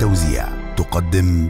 للتوزيع تقدم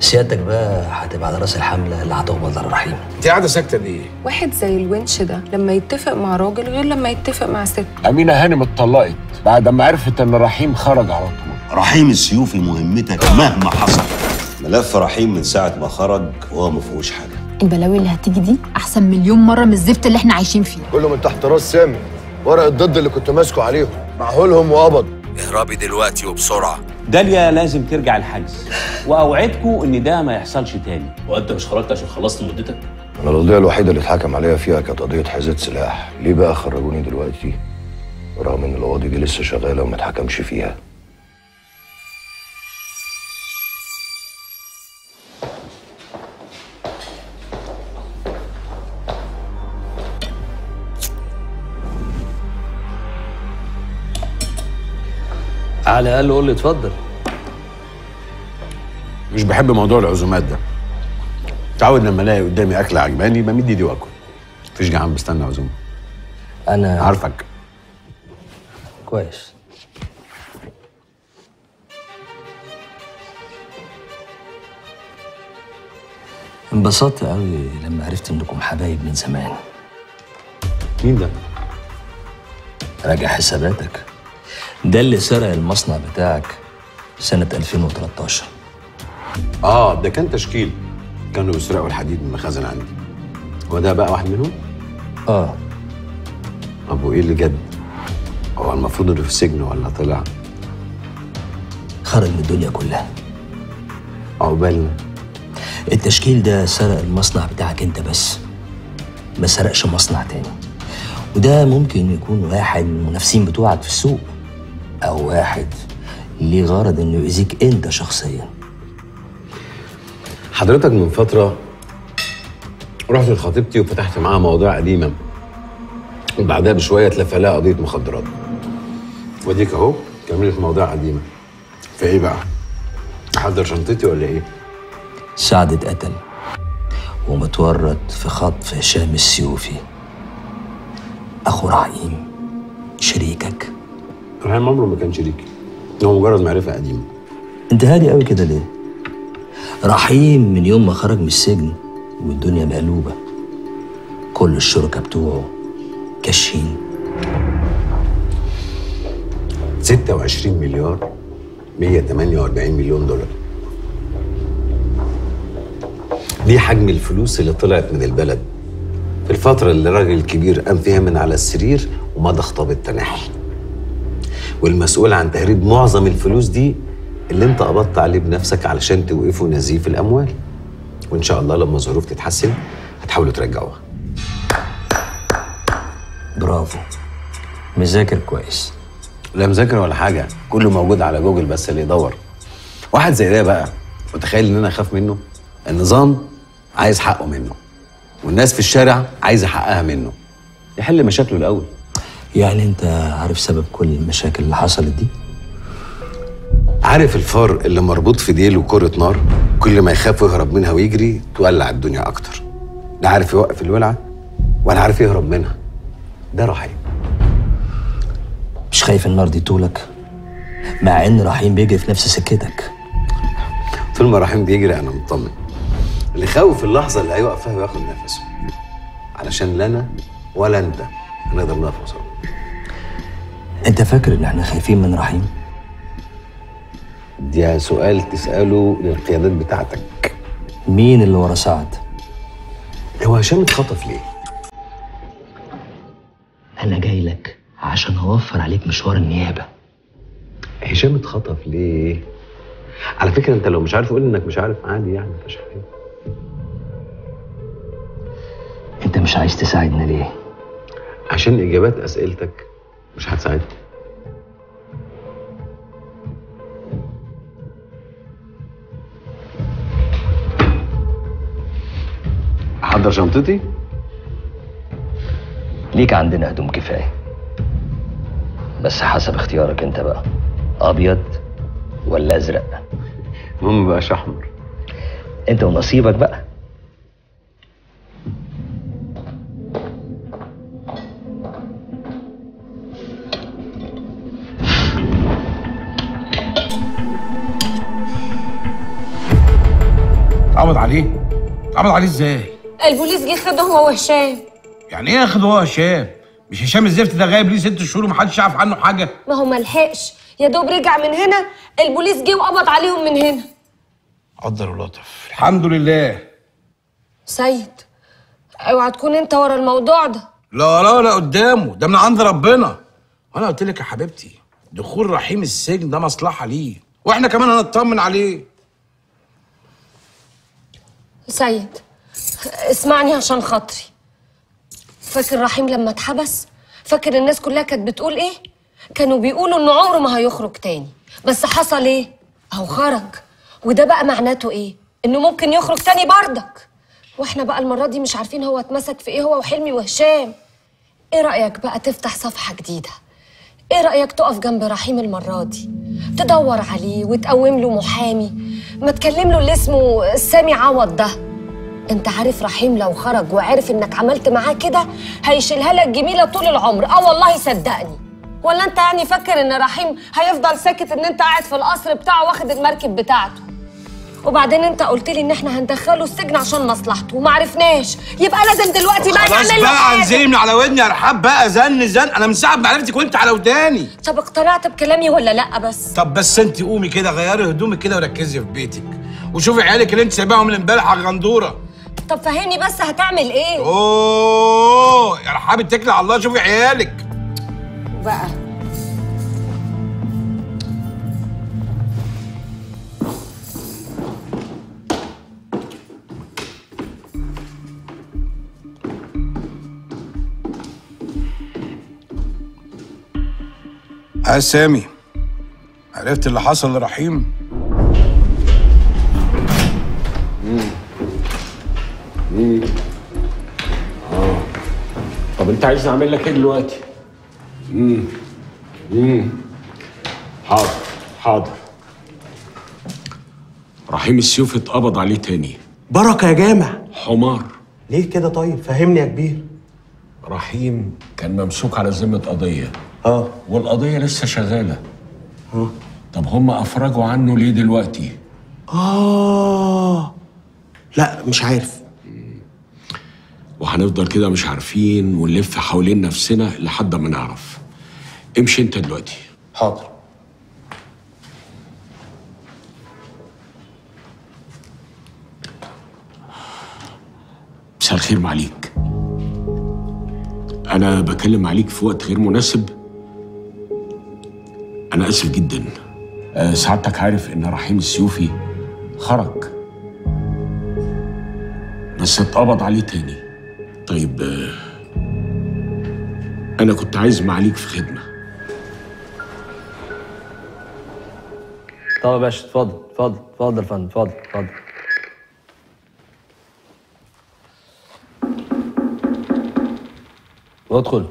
سيادتك بقى هتبقى على راس الحمله اللي هتقبض على رحيم انت قاعده ساكته ليه؟ واحد زي الونش ده لما يتفق مع راجل غير لما يتفق مع ست أمينة هانم اتطلقت بعد ما عرفت إن رحيم خرج على طول رحيم السيوفي مهمتك مهما حصل ملف رحيم من ساعة ما خرج وهو ما فيهوش حاجة البلاوي اللي هتيجي دي احسن مليون مره من الزفت اللي احنا عايشين فيه كله من تحت راس سامي ورق الضد اللي كنت ماسكه عليهم معهولهم وقبض اهربي دلوقتي وبسرعة داليا لازم ترجع الحجز واوعدكم ان ده ما يحصلش تاني وانت مش خرجت عشان خلصت مدتك انا القضيه الوحيده اللي اتحكم عليها فيها كانت قضيه حيازه سلاح ليه بقى خرجوني دلوقتي رغم ان القواضي دي لسه شغاله وما اتحكمش فيها على الاقل قول لي اتفضل مش بحب موضوع العزومات ده تعود لما الاقي قدامي اكل عجباني بمد ايدي واكل مفيش جعان بستنى عزومه انا عارفك كويس انبسطت قوي لما عرفت انكم حبايب من زمان مين ده؟ راجع حساباتك ده اللي سرق المصنع بتاعك سنة 2013 اه ده كان تشكيل كانوا بيسرقوا الحديد من المخازن عندي وده بقى واحد منهم؟ اه طب وايه اللي جد؟ هو المفروض انه في السجن ولا طلع؟ خرج من الدنيا كلها عقبالنا التشكيل ده سرق المصنع بتاعك انت بس ما سرقش مصنع تاني وده ممكن يكون واحد من المنافسين بتوعك في السوق او واحد ليه غرض انه يأذيك انت شخصيا حضرتك من فترة رحت لخطيبتي وفتحت معاها مواضيع قديمة وبعدها بشوية اتلفى لها قضية مخدرات وديك اهو كملت مواضيع قديمة فايه بقى؟ احضر شنطتي ولا ايه؟ سعد اتقتل ومتورط في خطف هشام السيوفي اخو رحيم شريكك رحيم عمره ما كان شريكي هو مجرد معرفة قديمة انت هادي قوي كده ليه رحيم من يوم ما خرج من السجن والدنيا مقلوبة كل الشركاء بتوعه كاشين 26 مليار 148 مليون دولار دي حجم الفلوس اللي طلعت من البلد في الفترة اللي الراجل الكبير قام فيها من على السرير ومضى خطاب التنحي والمسؤول عن تهريب معظم الفلوس دي اللي انت قبضت عليه بنفسك علشان توقفوا نزيف الأموال وإن شاء الله لما الظروف تتحسن هتحاولوا ترجعوها برافو مذاكر كويس لا مذاكر ولا حاجة كله موجود على جوجل بس اللي يدور واحد زي ده بقى متخيل ان انا اخاف منه النظام عايز حقه منه والناس في الشارع عايزه حقها منه يحل مشاكله الاول يعني انت عارف سبب كل المشاكل اللي حصلت دي عارف الفار اللي مربوط في ديله كرة نار كل ما يخاف يهرب منها ويجري تولع الدنيا اكتر لا عارف يوقف الولعة ولا عارف يهرب منها ده رحيم مش خايف النار دي طولك مع ان رحيم بيجري في نفس سكتك طول ما رحيم بيجري انا مطمن اللي خوف اللحظه اللي هيوقف فيها وياخد نفسه علشان لا انا ولا انت هنقدر نقف قصاده انت فاكر ان احنا خايفين من رحيم ده سؤال تساله للقيادات بتاعتك مين اللي ورا سعد هو هشام اتخطف ليه انا جاي لك عشان اوفر عليك مشوار النيابه هشام اتخطف ليه على فكره انت لو مش عارف قول انك مش عارف عادي يعني مفيش حاجه انت مش عايز تساعدنا ليه عشان اجابات اسئلتك مش هتساعدني احضر شنطتي ليك عندنا هدوم كفايه بس حسب اختيارك انت بقى ابيض ولا ازرق المهم بقاش احمر انت ونصيبك بقى اتقبض عليه اتقبض عليه ازاي البوليس جه خده هو وهشام يعني ايه ياخد هو هشام مش هشام الزفت ده غايب ليه ست شهور ومحدش يعرف عنه حاجه ما هو ملحقش يا دوب رجع من هنا البوليس جه وقبض عليهم من هنا قدر ولطف الحمد لله سيد اوعى تكون انت ورا الموضوع ده لا لا لا قدامه ده من عند ربنا وانا قلت لك يا حبيبتي دخول رحيم السجن ده مصلحه ليه واحنا كمان هنطمن عليه سيد اسمعني عشان خاطري فاكر رحيم لما اتحبس فاكر الناس كلها كانت بتقول ايه كانوا بيقولوا انه عمره ما هيخرج تاني بس حصل ايه اهو خرج وده بقى معناته ايه انه ممكن يخرج تاني بردك واحنا بقى المره دي مش عارفين هو اتمسك في ايه هو وحلمي وهشام ايه رايك بقى تفتح صفحه جديده ايه رايك تقف جنب رحيم المره دي تدور عليه وتقوم له محامي ما تكلم له اللي اسمه سامي عوض ده انت عارف رحيم لو خرج وعرف انك عملت معاه كده هيشيلها لك جميله طول العمر اه والله صدقني ولا انت يعني فاكر ان رحيم هيفضل ساكت ان انت قاعد في القصر بتاعه واخد المركب بتاعته وبعدين انت قلت لي ان احنا هندخله السجن عشان مصلحته وما عرفناش يبقى لازم دلوقتي بقى خلاص نعمل له بقى حاجه انزلي من على ودني يا رحاب بقى زن زن انا من ساعه ما عرفتك وانت على وداني طب اقتنعت بكلامي ولا لا بس طب بس انت قومي كده غيري هدومك كده وركزي في بيتك وشوفي عيالك اللي انت سايباهم من امبارح على الغندوره طب فهمني بس هتعمل ايه اوه يا رحاب اتكلي على الله شوفي عيالك بقى اه سامي عرفت اللي حصل لرحيم اه طب انت عايز اعمل لك ايه دلوقتي؟ امم امم حاضر حاضر رحيم السيوف اتقبض عليه تاني بركة يا جامع حمار ليه كده طيب فهمني يا كبير رحيم كان ممسوك على ذمة قضية اه والقضية لسه شغالة اه طب هم أفرجوا عنه ليه دلوقتي؟ اه لا مش عارف وهنفضل كده مش عارفين ونلف حوالين نفسنا لحد ما نعرف امشي انت دلوقتي حاضر مساء الخير معليك انا بكلم عليك في وقت غير مناسب انا اسف جدا أه سعادتك عارف ان رحيم السيوفي خرج بس اتقبض عليه تاني طيب أه انا كنت عايز معاليك في خدمه طب يا باشا اتفضل اتفضل اتفضل يا فندم اتفضل اتفضل ادخل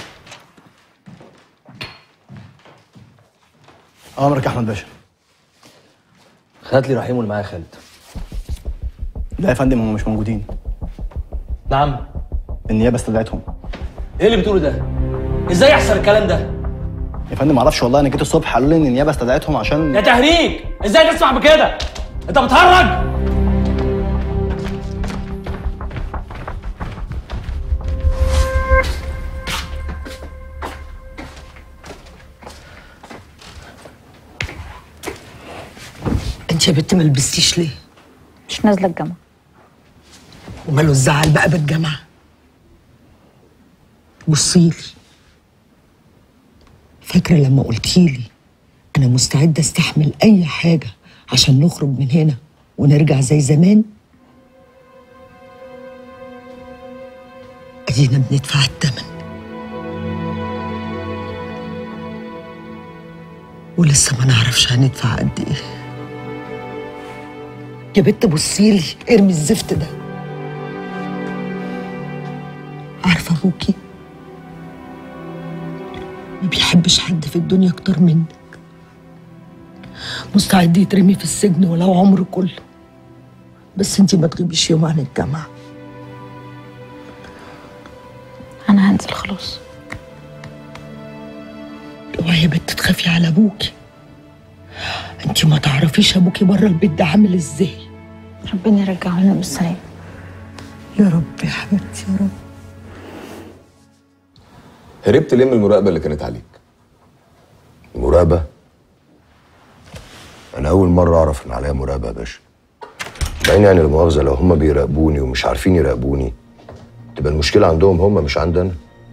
امرك يا احمد باشا هات لي رحيم واللي معايا خالد لا يا فندم هم مش موجودين نعم النيابه استدعتهم ايه اللي بتقوله ده ازاي يحصل الكلام ده يا فندم معرفش والله انا جيت الصبح قالوا لي ان النيابه استدعتهم عشان ده تهريج ازاي تسمح بكده انت بتهرج انت يا بنت ما لبستيش ليه؟ مش نازله الجامعه وماله الزعل بقى بالجامعه؟ بصيلي فاكرة لما قلتيلي أنا مستعدة أستحمل أي حاجة عشان نخرج من هنا ونرجع زي زمان؟ أدينا بندفع الثمن ولسه ما نعرفش هندفع قد إيه يا بنت بصيلي ارمي الزفت ده عارفة أبوكي ما بيحبش حد في الدنيا أكتر منك مستعد يترمي في السجن ولو عمره كله بس انتي ما تغيبيش يوم عن الجامعة انا هنزل خلاص اوعي يا بنت تخافي على أبوكي انتي ما تعرفيش أبوكي بره البيت ده عامل إزاي ربنا يرجعه لنا بالسلامه يا رب يا حبيبتي يا رب هربت ليه من المراقبه اللي كانت عليك مراقبة أنا أول مرة أعرف إن عليا مراقبة يا باشا بعدين يعني المؤاخذة لو هم بيراقبوني ومش عارفين يراقبوني تبقى المشكلة عندهم هم مش عندنا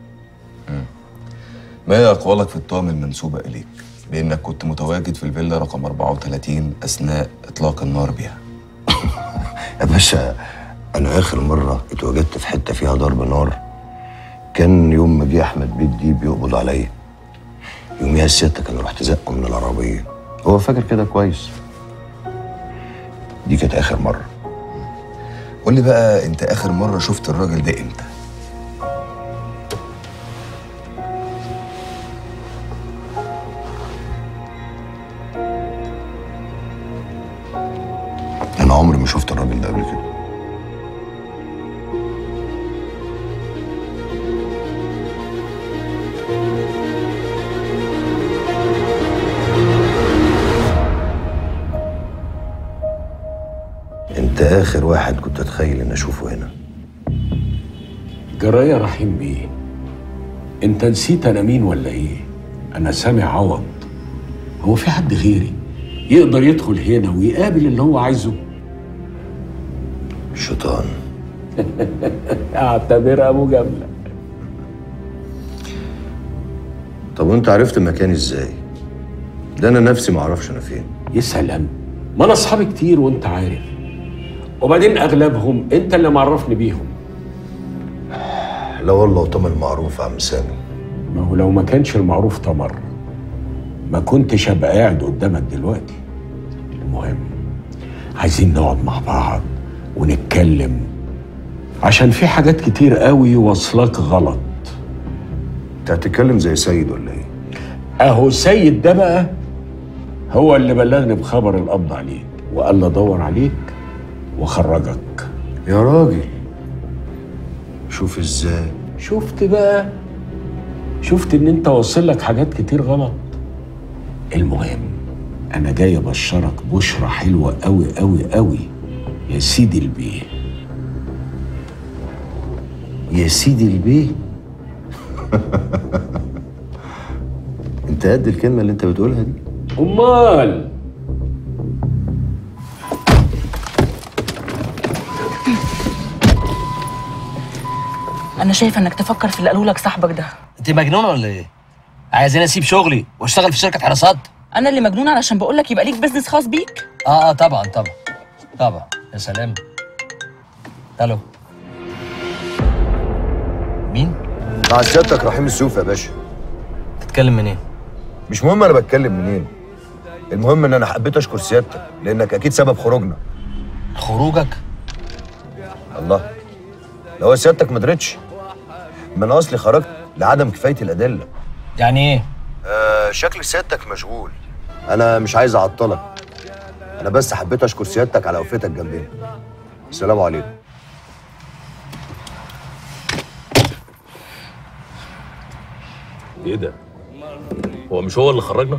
ما هي اقوالك في التهم المنسوبه اليك بانك كنت متواجد في الفيلا رقم 34 اثناء اطلاق النار بها يا باشا أنا آخر مرة اتواجدت في حتة فيها ضرب نار كان يوم ما جه أحمد بيت دي بيقبض عليا يوميها سيادتك أنا رحت زقه من العربية هو فاكر كده كويس دي كانت آخر مرة قول لي بقى انت اخر مره شفت الراجل ده امتى أنا عمري ما شفت الراجل ده قبل كده أنت آخر واحد كنت أتخيل إن أشوفه هنا جرايه رحيم بيه انت نسيت انا مين ولا ايه انا سامع عوض هو في حد غيري يقدر يدخل هنا ويقابل اللي هو عايزه الشيطان اعتبرها مجامله طب وأنت عرفت مكاني إزاي؟ ده أنا نفسي ما أعرفش أنا فين يا سلام ما انا اصحابي كتير وانت عارف وبعدين اغلبهم انت اللي معرفني بيهم لا والله وطمن معروف يا عم سامي ما هو لو ما كانش المعروف تمر ما كنتش ابقى قاعد قدامك دلوقتي المهم عايزين نقعد مع بعض ونتكلم عشان في حاجات كتير قوي واصلاك غلط انت هتتكلم زي سيد ولا ايه اهو سيد ده بقى هو اللي بلغني بخبر القبض عليك وقال لي ادور عليك وخرجك يا راجل شوف ازاي شفت بقى شفت ان انت واصل لك حاجات كتير غلط المهم انا جاي ابشرك بشرة حلوة قوي قوي قوي يا سيدي البيه يا سيدي البيه انت قد الكلمه اللي انت بتقولها دي امال انا شايفه انك تفكر في اللي قاله لك صاحبك ده انت مجنونه ولا ايه؟ عايزاني اسيب شغلي واشتغل في شركه حراسات؟ انا اللي مجنونه علشان بقول لك يبقى ليك بيزنس خاص بيك اه اه طبعا طبعا طبعا يا سلام الو مين؟ مع سيادتك رحيم السوف يا باشا تتكلم منين؟ مش مهم انا بتكلم منين المهم ان انا حبيت اشكر سيادتك لانك اكيد سبب خروجنا خروجك؟ الله لو هو سيادتك ما درتش من اصلي خرجت لعدم كفايه الادله يعني ايه؟ آه شكل سيادتك مشغول انا مش عايز اعطلك انا بس حبيت اشكر سيادتك على وقفتك جنبنا السلام عليكم ايه ده؟ هو مش هو اللي خرجنا؟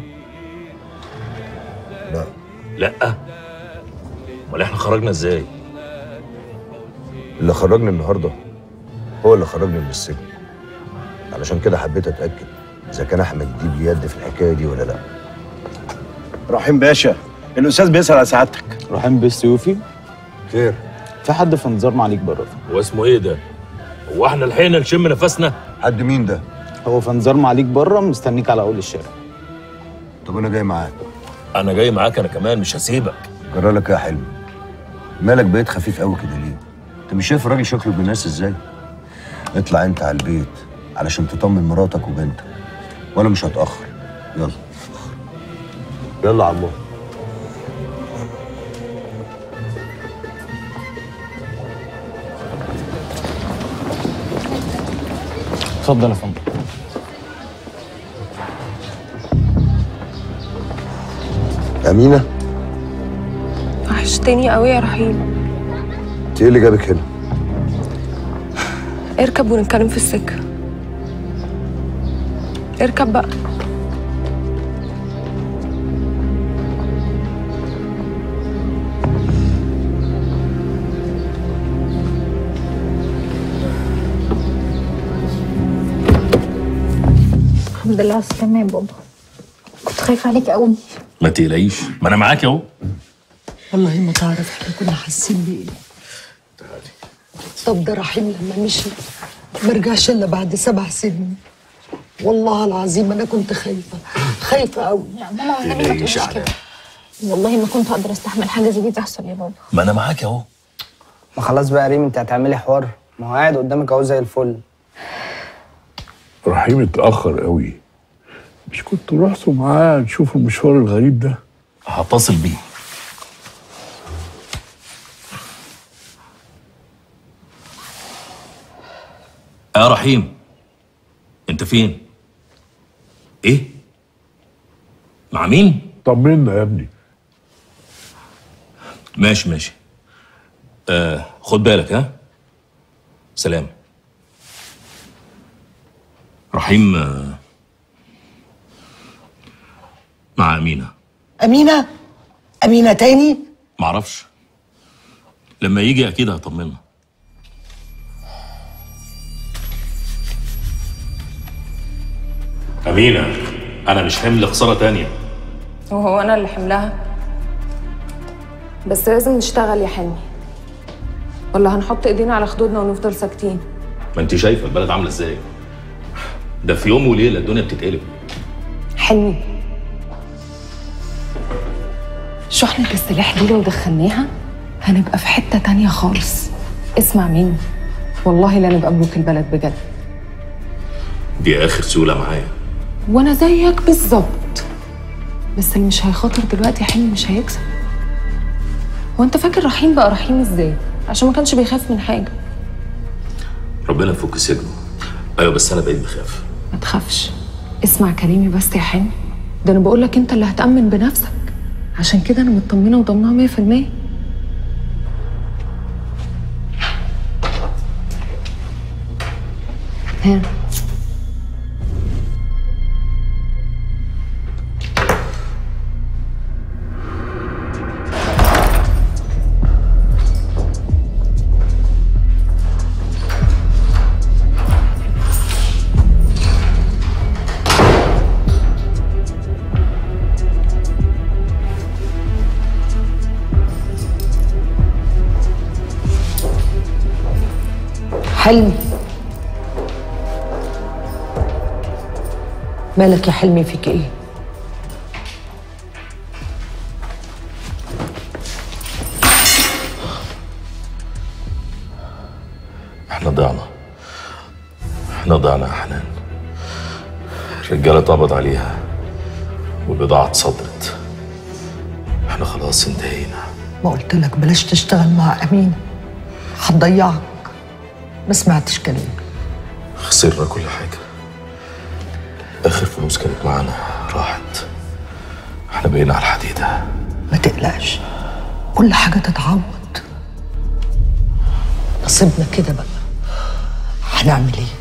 لا لا امال احنا خرجنا ازاي؟ اللي خرجني النهارده هو اللي خرجني من السجن علشان كده حبيت اتاكد اذا كان احمد دي بيد في الحكايه دي ولا لا رحيم باشا الاستاذ بيسال على سعادتك رحيم بالسيوفي خير في حد في انذار معاليك بره هو اسمه ايه ده؟ هو احنا لحقنا نشم نفسنا؟ حد مين ده؟ هو في انذار معاليك بره مستنيك على اول الشارع طب انا جاي معاك انا جاي معاك انا كمان مش هسيبك جرى لك إيه يا حلمي مالك بقيت خفيف قوي كده ليه انت مش شايف الراجل شكله بالناس ازاي اطلع انت على البيت علشان تطمن مراتك وبنتك وانا مش هتاخر يلا يلا يا عمو اتفضل يا فندم امينه وحشتني قوي يا رحيم انت ايه اللي جابك هنا اركب ونتكلم في السكة اركب بقى الحمد لله على السلامة يا بابا كنت خايفة عليك قوي ما تقلقيش ما انا معاك اهو والله ما تعرف احنا كنا حاسين بايه طب ده رحيم لما مشي ما رجعش الا بعد سبع سنين والله العظيم انا كنت خايفه خايفه قوي يا ماما والنبي ما تقوليش كده والله ما كنت اقدر استحمل حاجة زي دي تحصل يا بابا ما انا معاك اهو ما خلاص بقى يا ريم انت هتعملي حوار ما هو قاعد قدامك اهو زي الفل رحيم اتأخر قوي مش كنتوا رحتوا معاه تشوفوا المشوار الغريب ده هتصل بيه يا رحيم انت فين ايه مع مين طمنا يا ابني ماشي ماشي آه خد بالك ها سلام رحيم آه مع أمينة امينه امينه تاني معرفش لما يجي أكيد هطمنها أمينة أنا مش حمل خسارة تانية وهو انا اللي حملها بس لازم نشتغل يا حلمي ولا هنحط ايدينا على خدودنا ونفضل ساكتين ما أنت شايفة البلد عاملة إزاي ده في يوم وليلة الدنيا بتتقلب حلمي شحنة السلاح دي لو دخلناها هنبقى في حتة تانية خالص اسمع مني والله لا نبقى ملوك البلد بجد دي آخر سيولة معايا وانا زيك بالظبط بس اللي مش هيخاطر دلوقتي يا حلمي مش هيكسب هو انت فاكر رحيم بقى رحيم ازاي عشان ما كانش بيخاف من حاجه ربنا يفك سجنه أيوة بس أنا بقيت بخاف ما تخافش اسمع كلامي بس يا حلمي ده انا بقول لك انت اللي هتامن بنفسك عشان كده انا مطمنه وضمنها 100% ها حلمي مالك يا حلمي فيك ايه احنا ضعنا احنا ضعنا يا حنان الرجالة اتقبض عليها والبضاعة اتصدرت احنا خلاص انتهينا ما قلت لك بلاش تشتغل مع امين هتضيعك ما سمعتش كلامي خسرنا كل حاجة آخر فلوس كانت معانا راحت احنا بقينا على الحديدة ما تقلقش كل حاجة تتعوض نصيبنا كده بقى هنعمل ايه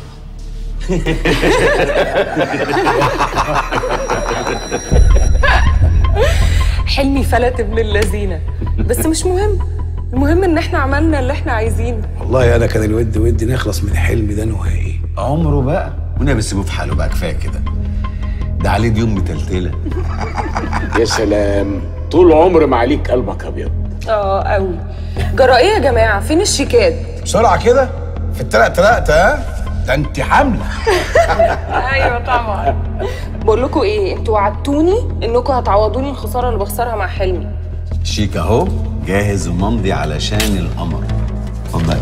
حلمي فلت ابن اللذينه بس مش مهم المهم ان احنا عملنا اللي احنا عايزينه والله انا كان الود ودي نخلص من الحلم ده نهائي عمره بقى ونبي سيبوه في حاله بقى كفايه كده ده عليه ديون متلتله يا سلام طول عمر ما عليك قلبك ابيض اه قوي جرى ايه يا جماعه فين الشيكات بسرعه كده في التلق تلقت ها ده انت حامله ايوه طبعا بقول لكم ايه انتوا وعدتوني انكم هتعوضوني الخساره اللي بخسرها مع حلمي شيك اهو جاهز وممضي علشان القمر اتفضل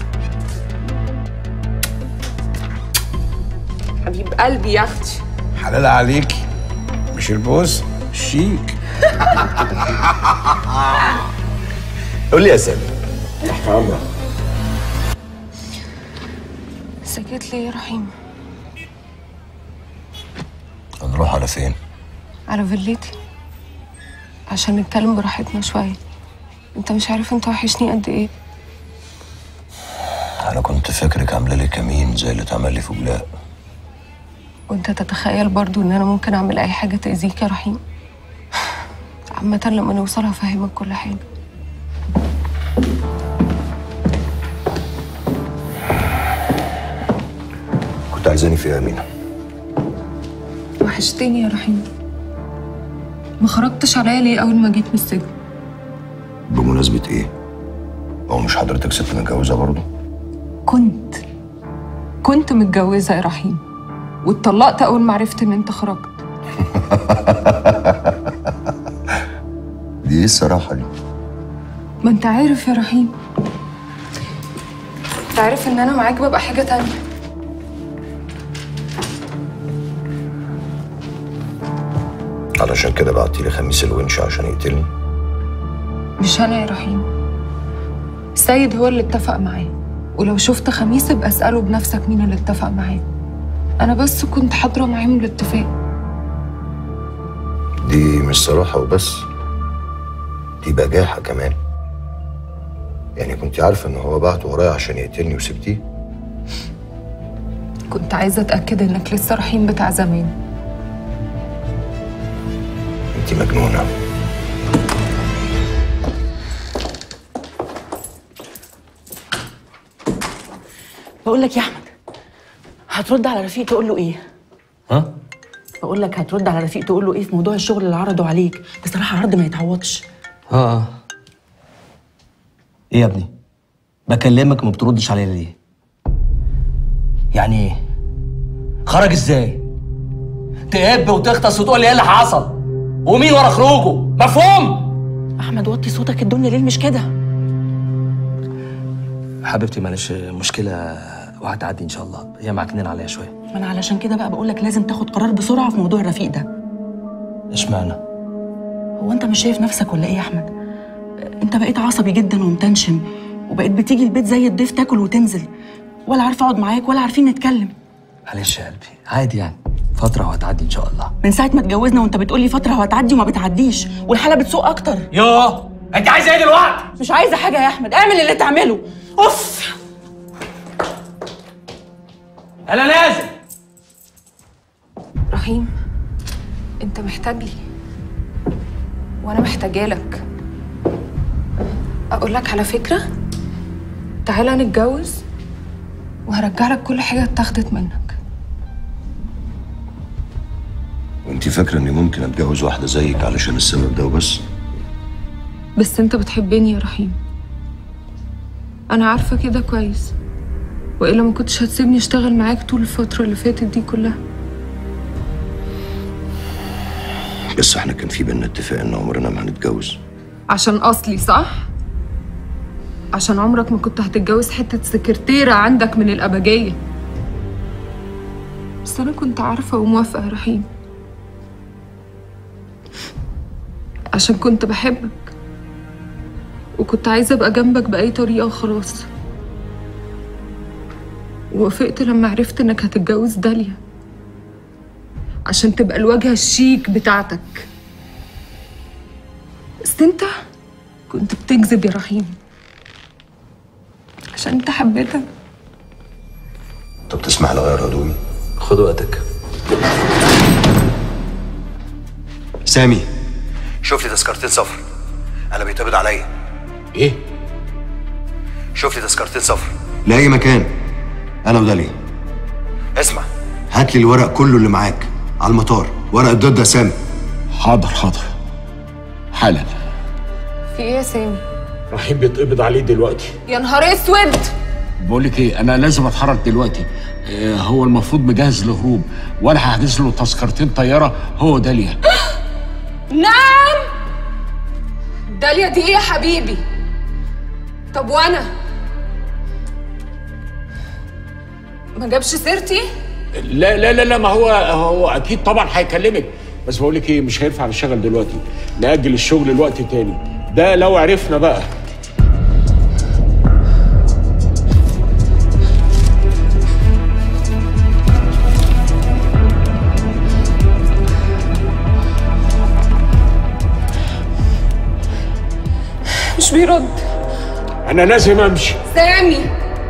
حبيب قلبي يا اختي حلال عليكي مش البوس الشيك قول لي يا سامي تحت امرك سكت ليه يا رحيم هنروح على فين؟ على فيلتي عشان نتكلم براحتنا شويه انت مش عارف انت وحشني قد ايه انا كنت فاكرك عامله لي كمين زي اللي اتعمل لي في بلاء وانت تتخيل برضو ان انا ممكن اعمل اي حاجه تاذيك يا رحيم عامه لما نوصل هفهمك كل حاجه كنت عايزاني في إيه يا امينه وحشتني يا رحيم ما خرجتش عليا ليه اول ما جيت من السجن بمناسبة ايه؟ هو مش حضرتك ست متجوزة برضه؟ كنت كنت متجوزه يا رحيم واتطلقت اول ما عرفت ان انت خرجت دي ايه الصراحة دي؟ ما انت عارف يا رحيم انت عارف ان انا معاك ببقى حاجه تانية علشان كده بعتيلي خميس الونش عشان يقتلني مش انا يا رحيم السيد هو اللي اتفق معاه ولو شفت خميس ابقى اساله بنفسك مين اللي اتفق معاه انا بس كنت حاضره معاه من الاتفاق دي مش صراحة وبس دي بجاحة كمان يعني كنت عارفة ان هو بعت ورايا عشان يقتلني وسبتيه كنت عايزه اتاكد انك لسه رحيم بتاع زمان انت مجنونة بقول لك يا احمد هترد على رفيق تقول له ايه ها؟ بقول لك هترد على رفيق تقول له ايه في موضوع الشغل اللي عرضه عليك بصراحه عرض ما يتعوضش اه اه ايه يا ابني بكلمك ما بتردش عليا ليه يعني ايه خرج ازاي تقب وتغطس وتقول لي ايه اللي حصل ومين ورا خروجه مفهوم احمد وطي صوتك الدنيا ليل مش كده حبيبتي معلش مشكله وهتعدي ان شاء الله هي معكنين عليا شويه ما انا علشان كده بقى بقول لك لازم تاخد قرار بسرعه في موضوع الرفيق ده اشمعنى هو انت مش شايف نفسك ولا ايه يا احمد انت بقيت عصبي جدا ومتنشن وبقيت بتيجي البيت زي الضيف تاكل وتنزل ولا عارفه اقعد معاك ولا عارفين نتكلم معلش يا قلبي عادي يعني فتره وهتعدي ان شاء الله من ساعه ما اتجوزنا وانت بتقولي فتره وهتعدي وما بتعديش والحاله بتسوق اكتر يوه انت عايزه ايه دلوقتي مش عايزه حاجه يا احمد اعمل اللي تعمله اوف انا نازل رحيم انت محتاج لي وانا محتاجه لك اقول لك على فكره تعالى نتجوز وهرجع لك كل حاجه اتاخدت منك وانت فاكرة اني ممكن اتجوز واحدة زيك علشان السبب ده وبس؟ بس انت بتحبني يا رحيم انا عارفه كده كويس والا ما كنتش هتسيبني اشتغل معاك طول الفتره اللي فاتت دي كلها بس احنا كان في بينا اتفاق ان عمرنا ما هنتجوز عشان اصلي صح عشان عمرك ما كنت هتتجوز حته سكرتيره عندك من الابجيه بس انا كنت عارفه وموافقه يا رحيم عشان كنت بحبك وكنت عايزه ابقى جنبك باي طريقه وخلاص ووافقت لما عرفت انك هتتجوز داليا عشان تبقى الواجهه الشيك بتاعتك بس انت كنت بتكذب يا رحيم عشان انت حبيتك طب تسمح لي اغير هدومي؟ خد وقتك سامي شوف لي تذكرتين سفر انا بيتقبض عليا ايه شوف لي تذكرتين سفر لاي مكان انا وداليا اسمع هات لي الورق كله اللي معاك على المطار ورق الضد يا سامي حاضر حاضر حالا في ايه يا سامي رحيم بيتقبض عليه دلوقتي يا نهار اسود بقول لك ايه انا لازم اتحرك دلوقتي آه، هو المفروض مجهز لهروب وانا هحجز له تذكرتين طياره هو داليا نعم داليا دي ايه يا حبيبي طب وانا ما جابش سيرتي لا لا لا لا ما هو هو اكيد طبعا هيكلمك بس بقول لك ايه مش هينفع نشتغل دلوقتي ناجل الشغل لوقت تاني ده لو عرفنا بقى مش بيرد انا لازم امشي سامي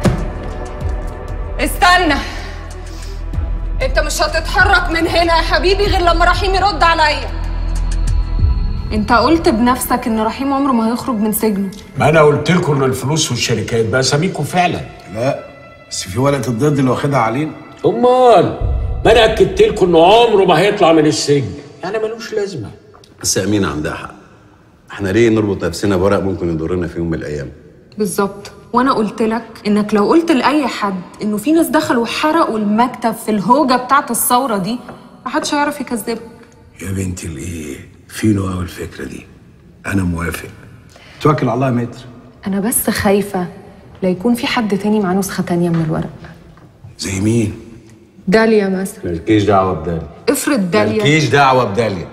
استنى انت مش هتتحرك من هنا يا حبيبي غير لما رحيم يرد عليا انت قلت بنفسك ان رحيم عمره ما هيخرج من سجنه ما انا قلت لكم ان الفلوس والشركات بقى ساميكم فعلا لا بس في ورقه الضد اللي واخدها علينا امال ما انا اكدت لكم انه عمره ما هيطلع من السجن يعني ملوش لازمه بس امينه عندها حق احنا ليه نربط نفسنا بورق ممكن يضرنا في يوم من الايام بالظبط وانا قلت لك انك لو قلت لاي حد انه في ناس دخلوا وحرقوا المكتب في الهوجه بتاعه الثوره دي محدش هيعرف يكذبك يا بنتي الايه فينو قوي الفكره دي انا موافق توكل على الله يا متر انا بس خايفه لا يكون في حد تاني معاه نسخه تانية من الورق زي مين داليا مثلا مالكيش دعوه بداليا افرض داليا مالكيش دعوه بداليا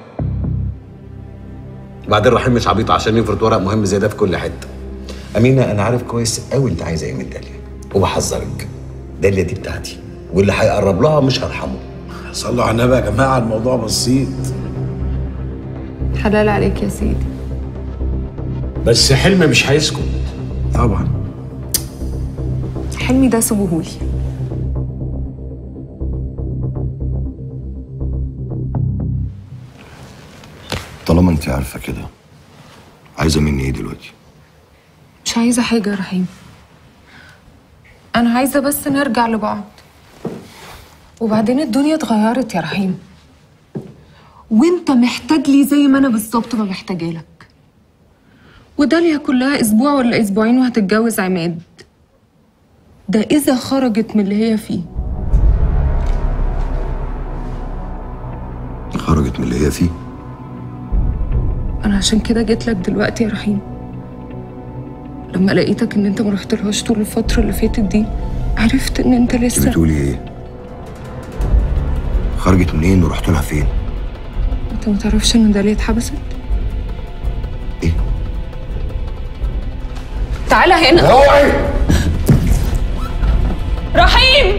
بعدين رحيم مش عبيط عشان يفرض ورق مهم زي ده في كل حته امينه انا عارف كويس قوي انت عايزه ايه من داليا وبحذرك داليا دي بتاعتي واللي هيقرب لها مش هرحمه صلوا على النبي يا جماعه الموضوع بسيط حلال عليك يا سيدي بس حلم مش هيسكت طبعا حلمي ده سيبوهولي طالما انت عارفه كده عايزه مني ايه دلوقتي مش عايزه حاجه يا رحيم انا عايزه بس نرجع لبعض وبعدين الدنيا اتغيرت يا رحيم وانت محتاج لي زي ما انا بالظبط ما محتاجه لك وداليا كلها اسبوع ولا اسبوعين وهتتجوز عماد ده اذا خرجت من اللي هي فيه خرجت من اللي هي فيه انا عشان كده جيت لك دلوقتي يا رحيم لما لقيتك ان انت ما رحتلهاش طول الفتره اللي فاتت دي عرفت ان انت انت لسه بتقولي ايه خرجت منين ورحت لها فين انت ما تعرفش ان داليا اتحبست ايه تعالى هنا اوعي رحيم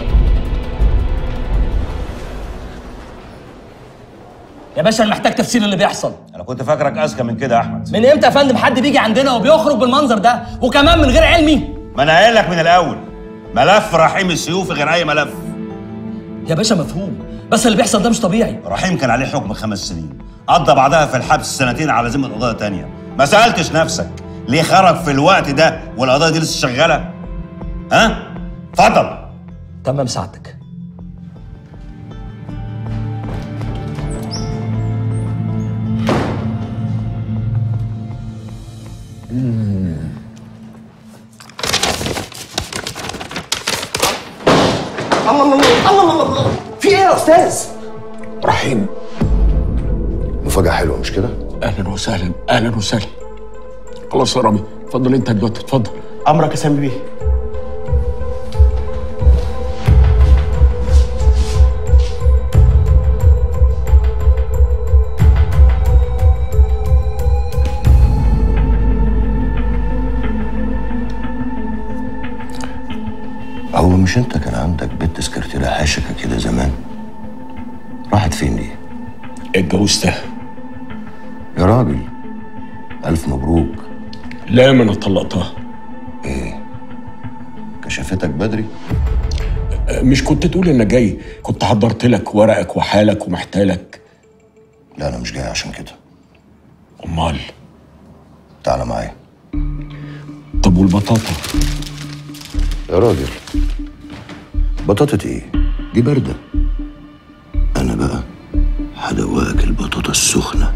يا باشا انا محتاج تفسير اللي بيحصل انا كنت فاكرك اذكى من كده يا احمد من امتى يا فندم حد بيجي عندنا وبيخرج بالمنظر ده وكمان من غير علمي ما انا قايل لك من الاول ملف رحيم السيوفي غير اي ملف يا باشا مفهوم بس اللي بيحصل ده مش طبيعي رحيم كان عليه حكم خمس سنين قضى بعدها في الحبس سنتين على ذمه قضايا تانية ما سالتش نفسك ليه خرج في الوقت ده والقضايا دي لسه شغاله ها اتفضل تمام سعادتك الله الله الله الله الله الله في ايه يا استاذ؟ رحيم مفاجأة حلوة مش كده؟ اهلا وسهلا اهلا وسهلا خلاص يا رامي اتفضل انت دلوقتي اتفضل امرك يا سامي بيه هو مش انت كان عندك بنت سكرتيرة حاشكة كده زمان؟ راحت فين دي؟ اتجوزتها يا راجل ألف مبروك لا ما انا طلقتها ايه؟ كشفتك بدري؟ أه، مش كنت تقول انك جاي كنت حضرت لك ورقك وحالك ومحتالك لا أنا مش جاي عشان كده امال تعالى معايا طب والبطاطا يا راجل بطاطا ايه؟ دي باردة أنا بقى هدوقك البطاطا السخنة